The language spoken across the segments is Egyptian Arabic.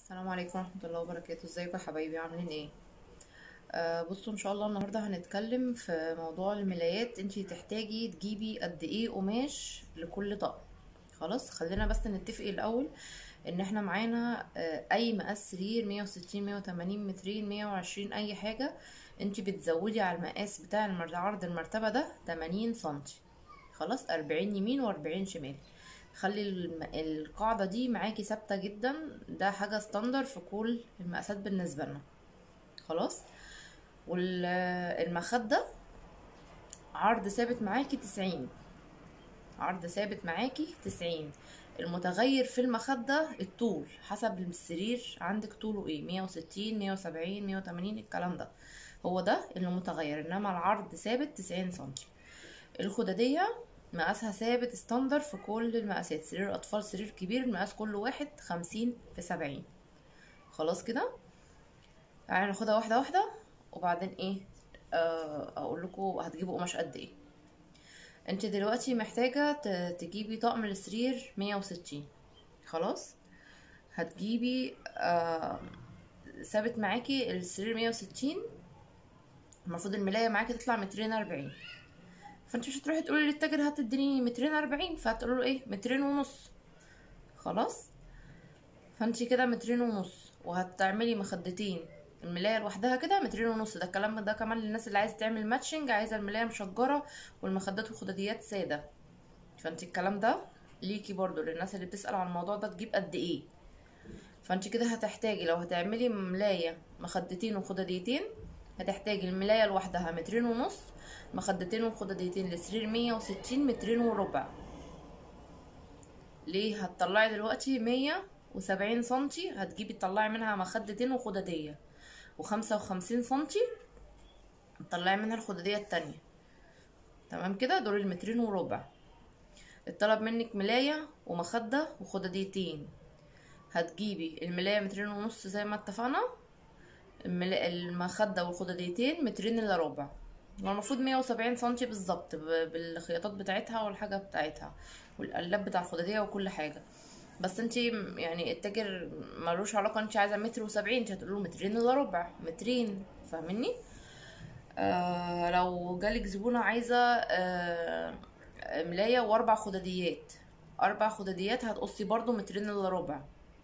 السلام عليكم ورحمة الله وبركاته ازيكم يا حبايبي عاملين ايه آه بصوا ان شاء الله النهاردة هنتكلم في موضوع الملايات انتي تحتاجي تجيبي قد ايه قماش لكل طقم خلاص خلينا بس نتفق الاول ان احنا معانا آه اي مقاس سرير مية وستين مية وتمانين مترين مية وعشرين اي حاجة انتي بتزودي على المقاس بتاع المر- عرض المرتبة ده تمانين سنتي خلاص أربعين يمين وأربعين شمال خلي الم- القاعدة دي معاكي ثابتة جدا ده حاجة ستاندر في كل المقاسات بالنسبة لنا خلاص والمخدة عرض ثابت معاكي تسعين عرض ثابت معاكي تسعين المتغير في المخدة الطول حسب السرير عندك طوله ايه مية وستين مية وسبعين مية وتمانين الكلام ده هو ده اللي متغير انما العرض ثابت تسعين سنتي الخدادية مقاسها ثابت ستاندر في كل المقاسات سرير اطفال سرير كبير المقاس كل واحد خمسين في سبعين خلاص كده تعالى ناخدها واحده واحده وبعدين ايه آه اقول لكم هتجيبوا قماش قد ايه انت دلوقتي محتاجه ت- تجيبي طقم السرير مية وستين خلاص هتجيبي آه ثابت معاكي السرير مية وستين المفروض الملاية معاكي تطلع مترين أربعين فانت مش هتروحي تقولي للتاجر هتديني مترين أربعين فهتقولوا له ايه مترين ونص خلاص فانت كده مترين ونص وهتعملي مخدتين الملاية لوحدها كده مترين ونص ده الكلام ده كمان للناس اللي عايزة تعمل ماتشنج عايزة الملاية مشجرة والمخدات والخداديات سادة فانت الكلام ده ليكي برضو للناس اللي بتسأل عن الموضوع ده تجيب قد ايه فانت كده هتحتاجي لو هتعملي ملاية مخدتين وخداديتين هتحتاجي الملاية لوحدها مترين ونص مخدتين وخداديتين لسرير مية وستين مترين وربع ليه هتطلعي دلوقتي مية وسبعين سنتي هتجيبي تطلعي منها مخدتين وخدادية وخمسة وخمسين سنتي هتطلعي منها الخدادية التانية تمام كده دول المترين وربع الطلب منك ملاية ومخدة وخداديتين هتجيبي الملاية مترين ونص زي ما اتفقنا الملا- المخدة والخداديتين مترين الا ربع هو المفروض مية وسبعين سنتي بالظبط ب- بالخياطات بتاعتها والحاجة بتاعتها والقلاب بتاع الخدادية وكل حاجة بس انتي م- يعني التاجر ملوش علاقة انتي عايزة متر وسبعين انتي هتقوله مترين الا ربع مترين فاهمني آه لو جالك زبونة عايزة آه ملاية واربع خداديات اربع خداديات هتقصي برضو مترين الا ربع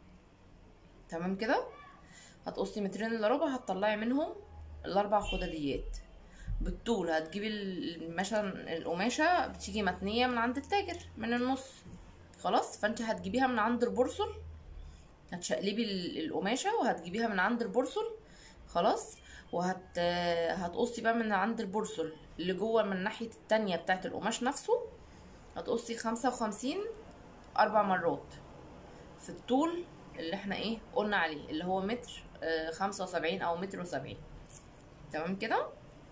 تمام كده هتقصي مترين الا ربع هتطلعي منهم الاربع خداديات بالطول هتجيبي ال- مثلا القماشة بتيجي متنية من عند التاجر من النص خلاص فانت هتجيبيها من عند البرصل هتشقلبي ال- القماشة وهتجيبيها من عند البرصل خلاص وهت هتقصي بقى من عند البرصل اللي جوه من الناحية التانية بتاعت القماش نفسه هتقصي خمسة وخمسين أربع مرات في الطول اللي احنا ايه قلنا عليه اللي هو متر آه، خمسة وسبعين أو متر وسبعين تمام كده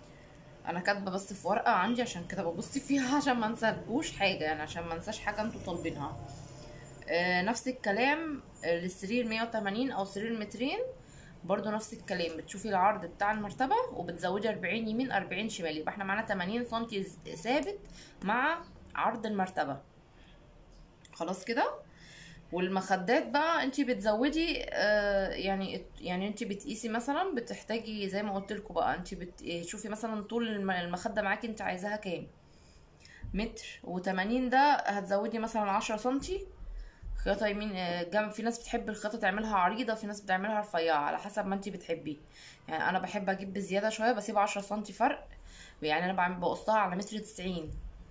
انا كاتبه بس في ورقه عندي عشان كده ببص فيها عشان ما انسالكوش حاجه يعني عشان ما انساش حاجه انتوا طالبينها آه نفس الكلام آه، للسرير 180 او سرير مترين برضو نفس الكلام بتشوفي العرض بتاع المرتبه وبتزودي 40 يمين 40 شمال يبقى احنا معانا 80 سنتي ز- ثابت مع عرض المرتبه خلاص كده والمخدات بقى انت بتزودي آه يعني يعني انت بتقيسي مثلا بتحتاجي زي ما قلت لكم بقى انت بتشوفي مثلا طول الم- المخده معاكي انت عايزاها كام متر وتمانين ده هتزودي مثلا عشرة سنتي خياطة يمين آه، جنب في ناس بتحب الخياطة تعملها عريضة في ناس بتعملها رفيعة على حسب ما انتي بتحبي يعني انا بحب اجيب بزيادة شوية بسيب عشرة سنتي فرق يعني انا بعمل بقصها على متر تسعين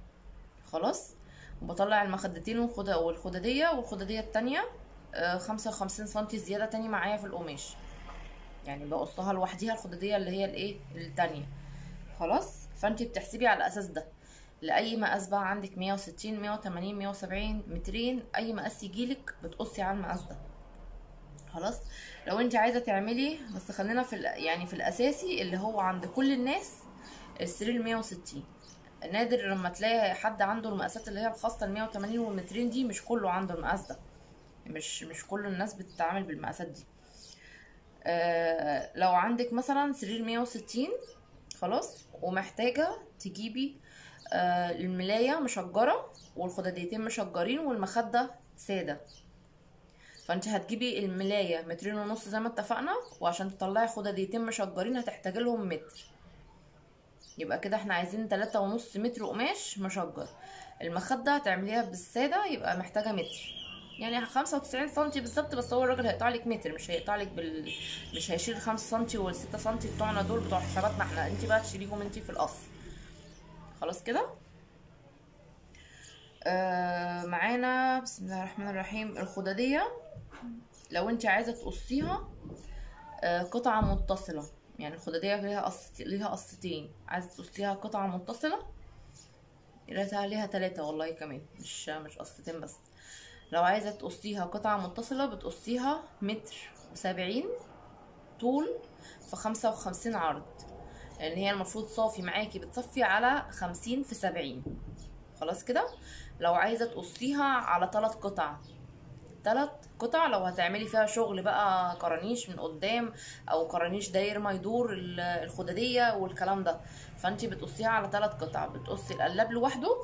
خلاص وبطلع المخدتين والخد- والخدادية والخدادية التانية آه، خمسة وخمسين سنتي زيادة تاني معايا في القماش يعني بقصها لوحديها الخدادية اللي هي الايه التانية خلاص فانت بتحسبي على الاساس ده لاي مقاس بقى عندك 160 180 170 200 اي مقاس يجيلك بتقصي على المقاس ده خلاص لو انت عايزه تعملي بس خلينا في ال- يعني في الاساسي اللي هو عند كل الناس السرير 160 نادر لما تلاقي حد عنده المقاسات اللي هي الخاصه ال 180 وال 200 دي مش كله عنده المقاس ده مش مش كل الناس بتتعامل بالمقاسات دي آه لو عندك مثلا سرير 160 خلاص ومحتاجة تجيبي آه الملاية مشجرة والخداديتين مشجرين والمخدة سادة فانت هتجيبي الملايه مترين ونص زي ما اتفقنا وعشان تطلعي خدديتين مشجرين هتحتاجي لهم متر يبقى كده احنا عايزين تلاتة ونص متر قماش مشجر المخدة هتعمليها بالسادة يبقى محتاجة متر يعني خمسة وتسعين سنتي بالظبط بس هو الراجل هيقطع لك متر مش هيقطع لك بال مش هيشيل خمسة سنتي والستة سنتي بتوعنا دول بتوع حساباتنا احنا انت بقى تشيليهم انت في القص خلاص كده آه معانا بسم الله الرحمن الرحيم الخدادية لو انت عايزة تقصيها آه قطعة متصلة يعني الخدادية ليها قص ليها قصتين عايزة تقصيها قطعة متصلة ليها ليها تلاتة والله كمان مش مش قصتين بس لو عايزة تقصيها قطعة متصلة بتقصيها متر وسبعين طول في خمسة وخمسين عرض لان هي المفروض صافي معاكي بتصفي على خمسين في سبعين خلاص كده لو عايزة تقصيها على تلات قطع تلات قطع لو هتعملي فيها شغل بقى كرانيش من قدام او كرانيش داير ما يدور ال- الخدادية والكلام ده فانتي بتقصيها على تلات قطع بتقصي القلاب لوحده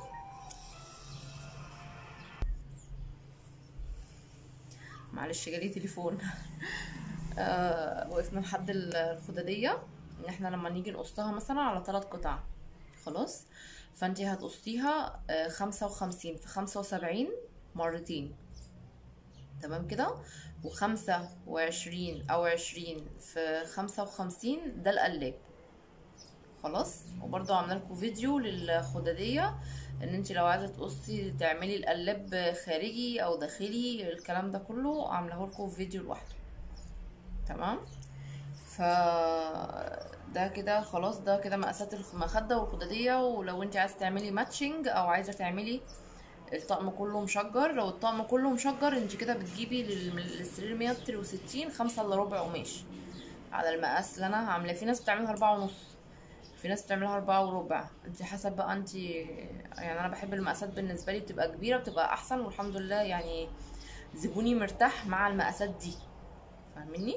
معلش جالي تليفون آه وقفنا لحد ال- الخدادية ان احنا لما نيجي نقصها مثلا على ثلاث قطع خلاص فانتي هتقصيها آه خمسة وخمسين في خمسة وسبعين مرتين تمام كده وخمسة وعشرين او عشرين في خمسة وخمسين ده القلاب خلاص وبرضو عامله لكم فيديو للخداديه ان انت لو عايزه تقصي تعملي القلاب خارجي او داخلي الكلام ده كله عامله لكم فيديو لوحده تمام ف ده كده خلاص ده كده مقاسات المخده والخداديه ولو انت عايزه تعملي ماتشنج او عايزه تعملي الطقم كله مشجر لو الطقم كله مشجر انت كده بتجيبي لل- للسرير متر وستين خمسة الا ربع قماش على المقاس اللي انا عاملاه في ناس بتعملها اربعة ونص في ناس بتعملها أربعة وربع انت حسب بقى انت يعني انا بحب المقاسات بالنسبة لي بتبقى كبيرة بتبقى احسن والحمد لله يعني زبوني مرتاح مع المقاسات دي فاهميني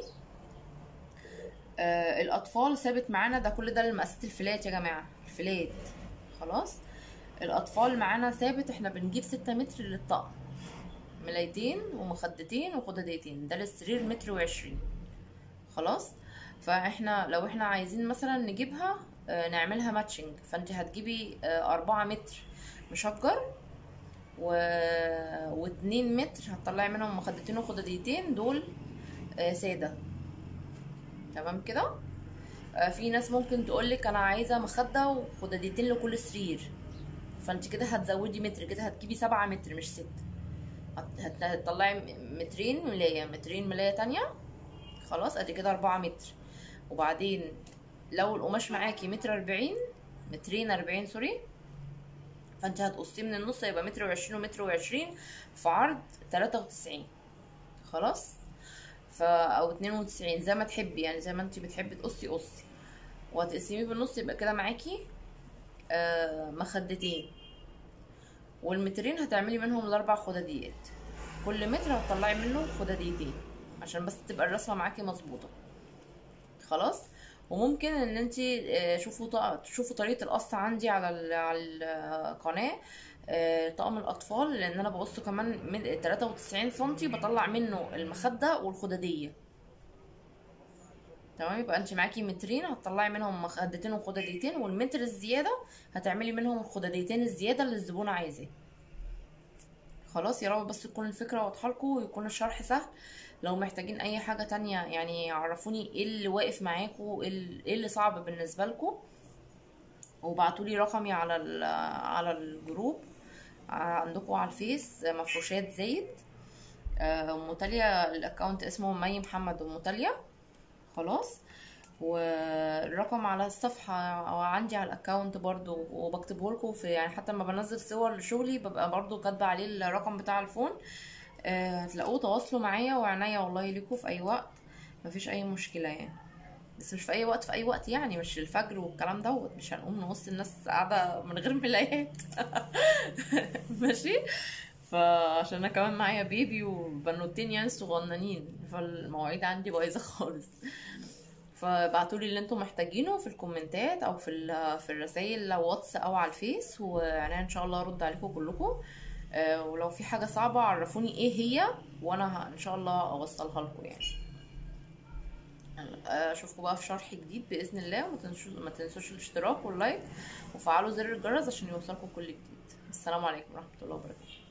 آه الاطفال ثابت معانا ده كل ده المقاسات الفلات يا جماعة الفلات خلاص الاطفال معانا ثابت احنا بنجيب ستة متر للطقم ملايتين ومخدتين وخداديتين ده للسرير متر وعشرين خلاص فاحنا لو احنا عايزين مثلا نجيبها آه، نعملها ماتشنج فانت هتجيبي آه، أربعة متر مشجر و... واتنين متر هتطلعي منهم مخدتين وخداديتين دول آه، سادة تمام كده آه، في ناس ممكن تقولك انا عايزة مخدة وخداديتين لكل سرير فانت كده هتزودي متر كده هتجيبي سبعة متر مش ستة هت- هت- هتطلعي م- مترين ملاية مترين ملاية تانية خلاص ادي كده أربعة متر وبعدين لو القماش معاكي متر أربعين مترين أربعين سوري فانت هتقصيه من النص يبقى متر وعشرين ومتر وعشرين في عرض تلاتة وتسعين خلاص فا او اتنين وتسعين زي ما تحبي يعني زي ما انت بتحبي تقصي قصي وهتقسميه بالنص يبقى كده معاكي آه مخدتين والمترين هتعملي منهم الاربع خداديات كل متر هتطلعي منه خداديتين عشان بس تبقى الرسمه معاكي مظبوطه خلاص وممكن ان انت شوفوا طق- تشوفوا طريقه القص عندي على ال- على القناه آه، طقم الاطفال لان انا بقصه كمان من 93 سنتي بطلع منه المخده والخداديه تمام يبقى انت معاكي مترين هتطلعي منهم مخدتين وخداديتين والمتر الزياده هتعملي منهم الخداديتين الزياده اللي الزبون عايزاه خلاص يا رب بس تكون الفكره واضحه لكم ويكون الشرح سهل لو محتاجين اي حاجه تانية يعني عرفوني ايه اللي واقف معاكم ايه ال- إيه اللي صعب بالنسبه لكم وبعتولي رقمي على ال- على الجروب عندكم على الفيس مفروشات زايد آه، ام تاليا الاكونت اسمه مي محمد ام تاليا خلاص والرقم على الصفحة أو عندي على الأكاونت برضو وبكتبه لكم في يعني حتى لما بنزل صور لشغلي ببقى برضو كاتبة عليه الرقم بتاع الفون آه، هتلاقوه تواصلوا معايا وعناية والله ليكوا في أي وقت مفيش أي مشكلة يعني بس مش في أي وقت في أي وقت يعني مش الفجر والكلام دوت مش هنقوم نوصل الناس قاعدة من غير ملايات ماشي فعشان انا كمان معايا بيبي وبنوتين يعني صغننين فالمواعيد عندي بايظه خالص فبعتولي اللي انتم محتاجينه في الكومنتات او في ال- في الرسائل لو واتس او على الفيس وانا ان شاء الله ارد عليكم كلكم آه ولو في حاجة صعبة عرفوني ايه هي وانا ه- ان شاء الله اوصلها لكم يعني آه، اشوفكم بقى في شرح جديد باذن الله وما تنسوش ما تنسوش الاشتراك واللايك وفعلوا زر الجرس عشان يوصلكم كل جديد السلام عليكم ورحمة الله وبركاته